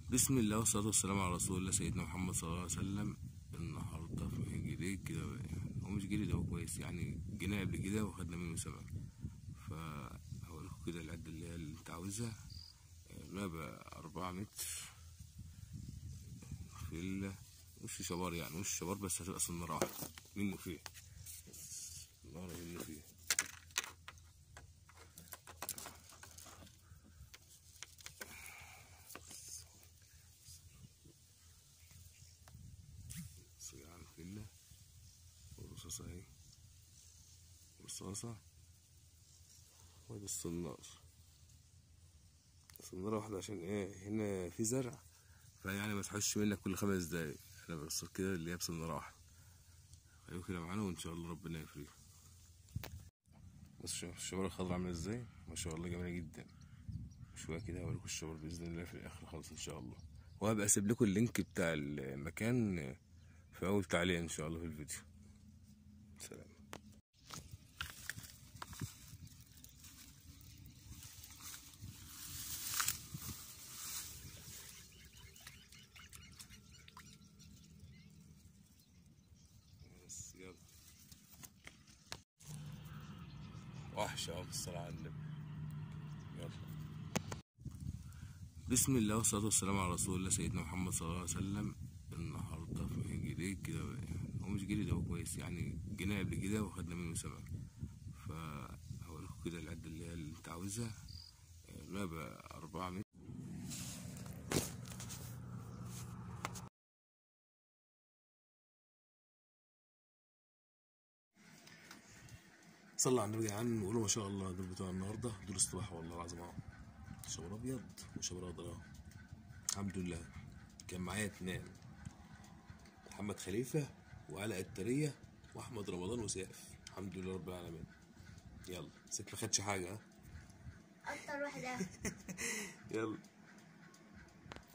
بسم الله والصلاة والسلام على رسول الله سيدنا محمد صلى الله عليه وسلم النهاردة في جديد كده هو مش جديد هو كويس يعني جينا قبل كده وخدنا منه سمك فهوريكم كده العدة اللي هي اللي انت عاوزها نابة أربعة متر في ال وش شبار يعني وش شبار بس هتبقى سنارة واحدة منه فيه سنارة منه فيه صياعة الفلة والرصاصة اهي رصاصة وادي الصنار صنارة واحدة عشان ايه هنا في زرع فيعني ما تحوش منك كل خمس دقايق انا برص كده اللي هي بصنارة واحدة خليكم كده معانا وان شاء الله ربنا يفرجها بص شوف الشبار الخضرا عاملة ازاي ما شاء الله جميلة جدا شوية كده هوريكم الشبار بإذن الله في الآخر خالص إن شاء الله وهبقى أسيب لكم اللينك بتاع المكان في أول تعليق إن شاء الله في الفيديو سلام بس يلا وحشة أهو بالصلاة على النبي يلا بسم الله والصلاة والسلام على رسول الله سيدنا محمد صلى الله عليه وسلم النهاردة في جديد كده هو مش جديد هو كويس يعني جينا قبل كده وخدنا منه سمك فهوريكم كده العدة اللي هي اللي انت عاوزها نابة أربعة متر صلى على النبي يا جدعان وقولوا ما شاء الله دول بتوع النهارده دول استباحة والله العظيم اهو شبر ابيض وشبر اخضر اهو الحمد لله كان معايا اتنين محمد خليفة وعلاء الترية واحمد رمضان وسيف الحمد لله رب العالمين يلا سيف ما خدش حاجة ها اكتر واحدة يلا